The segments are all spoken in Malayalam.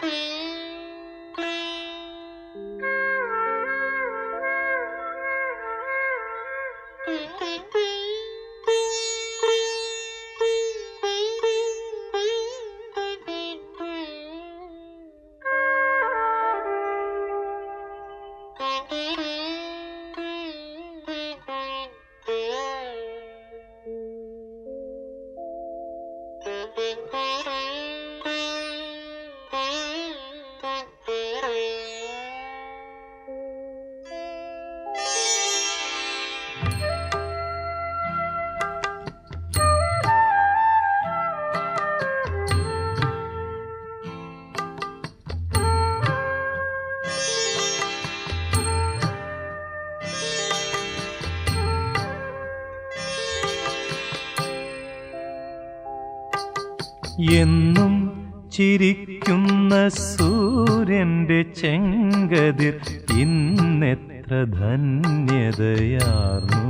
എന്നും ചിരിക്കുന്ന സൂര്യന്റെ ചെങ്കതിർ ഇന്നെത്ര ധന്യതയാർന്നു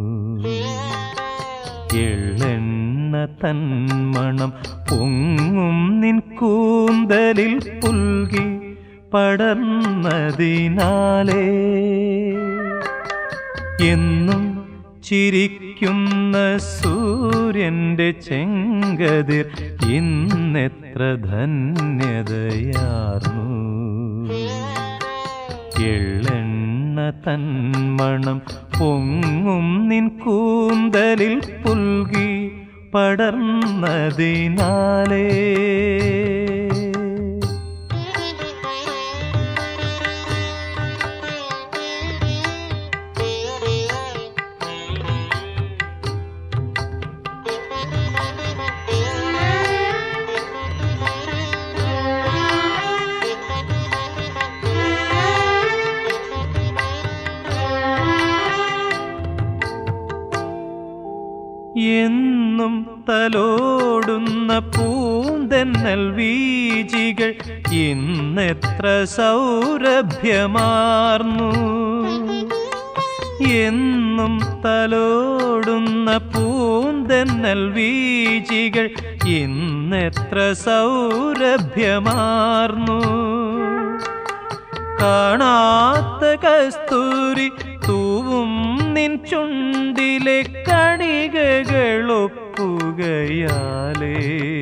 എള്ളെണ്ണ തന്മണം പൊങ്ങും നിൻ കൂന്തലിൽ പുൽകി പടർന്നതിനാലേ എന്നും ചിരിക്കുന്ന സൂര്യന്റെ ചെങ്കതിർ ഇന്നെത്ര ധന്യതയാർന്നു എള്ളെണ്ണ തന്മണം പൊങ്ങും നിൻ കൂന്തലിൽ പുൽകി പടർന്നതിനാലേ എന്നും തലോടുന്ന പൂന്തെന്നൽ വീജികൾ ഇന്നെത്ര സൗരഭ്യമാർന്നു എന്നും തലോടുന്ന പൂന്തെന്നൽ വീജികൾ ഇന്നെത്ര സൗരഭ്യമാർന്നു കാണാത്ത കസ്തൂരി തൂവും നിൻ ചുണ്ടിലെ കണികകളൊപ്പുകയാലേ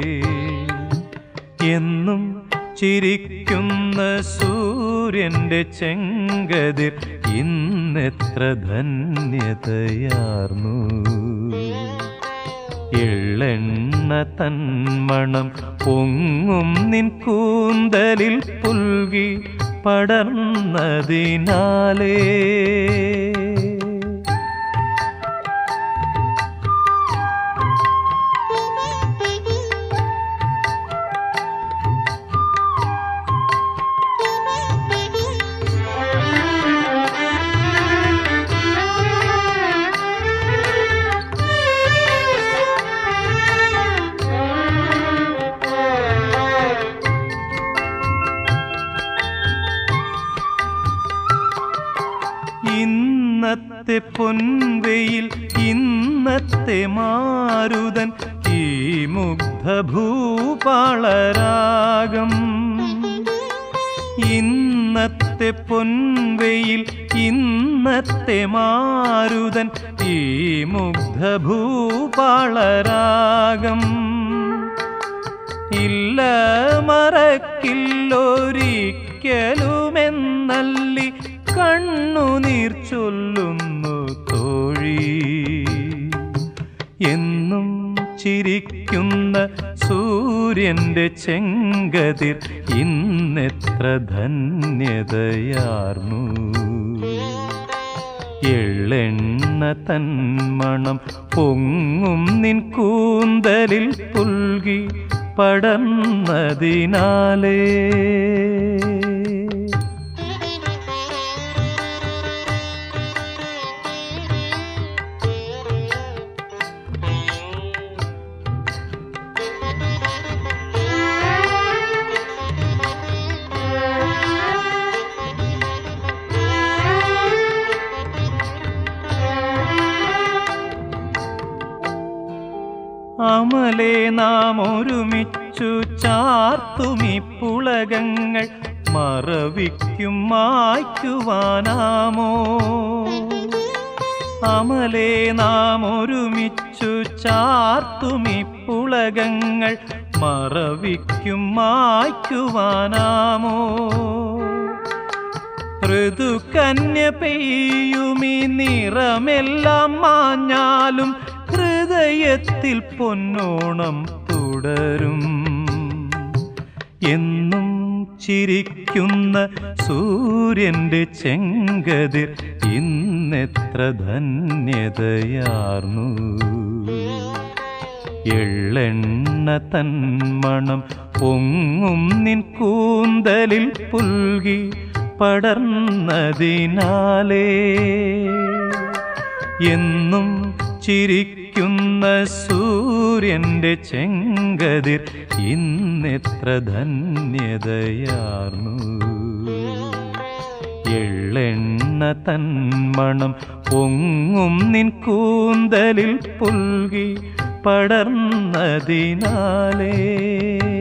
എന്നും ചിരിക്കുന്ന സൂര്യന്റെ ചെങ്കതിർ ഇന്നെത്ര ധന്യതയാർന്നു എള്ളെണ്ണ തന്മണം പൊങ്ങും നിൻ കൂന്തലിൽ പുൽകി പടർന്നതിനാലേ ഇന്നത്തെ പൊൻവെയിൽ ഇന്നത്തെ മാരുതൻ ഈ മുഗ്ധഭൂപാളരാഗം ഇന്നത്തെ പൊൻവെയിൽ ഇന്നത്തെ മാരുതൻ ഈ മുഗ്ധഭൂപാളരാഗം ഇല്ല മറക്കില്ലൊരിക്കലുമെന്നല്ലി കണ്ണുനീർ ചൊല്ലുന്നു തോഴി എന്നും ചിരിക്കുന്ന സൂര്യന്റെ ചെങ്കതിർ ഇന്നെത്ര ധന്യതയാർന്നു എള്ളെണ്ണ തന്മണം പൊങ്ങും നിൻ കൂന്തലിൽ പുൽകി പടർന്നതിനാലേ അമലേ നാം ഒരുമിച്ചു ചാർത്തുമി പുളകങ്ങൾ മറവിക്കും മായ്ക്കുവാനാമോ അമലേ നാം ഒരുമിച്ചു ചാർത്തുമി പുളകങ്ങൾ മറവിക്കും മായ്ക്കുവാനാമോ ഋതുകന്യ പെയ്യുമി നിറമെല്ലാം മാഞ്ഞാലും ഹൃദയത്തിൽ പൊന്നോണം തുടരും എന്നും ചിരിക്കുന്ന സൂര്യന്റെ ചെങ്കതിർ ഇന്നെത്ര ധന്യതയാർന്നു എള്ളെണ്ണ തന്മണം പൊങ്ങും നിൻ കൂന്തലിൽ പുൽകി പടർന്നതിനാലേ എന്നും ചിരിക്കുന്ന സൂര്യന്റെ ചെങ്കതിർ ഇന്നെത്ര ധന്യതയാർന്നു എള്ളെണ്ണ തന്മണം പൊങ്ങും നിൻ കൂന്തലിൽ പുൽകി പടർന്നതിനാലേ